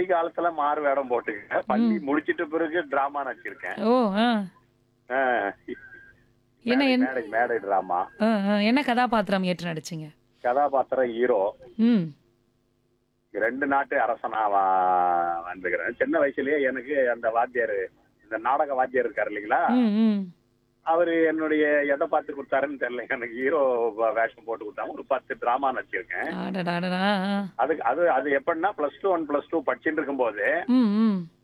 காலத்துல மாறு வேடம் போட்டுக்கேன் பள்ளி முடிச்சிட்ட பிறகு டிராமா நடிச்சிருக்கேன் ஓ ஆ ஆ. என்ன மேடை- என்ன மேடை மேடை டிராமா ஆ, ஆ, என்ன கதாபாத்திரம் ஏற்று நடிச்சீங்க கதாபாத்திரம் ஹீரோ ம் ரெண்டு நாட்டு அரசனா வா- வாழ்ந்துக்கிறேன் சின்ன வயசுலயே எனக்கு அந்த வாத்தியார் இந்த நாடக வாத்தியார் இருக்காரு இல்லைங்களா ம் ம் அவரு என்னுடைய எதை பார்த்து கொடுத்தாருன்னு தெரியல எனக்கு ஹீரோ வேஷம் போட்டு கொடுத்தாங்க ஒரு பத்து டிராமா நடிச்சிருக்கேன் அடடா அடடா ஆ. அதுக்கு அது அது எப்படின்னா plus two one plus two படிச்சுட்டு இருக்கும்போது ம் ம்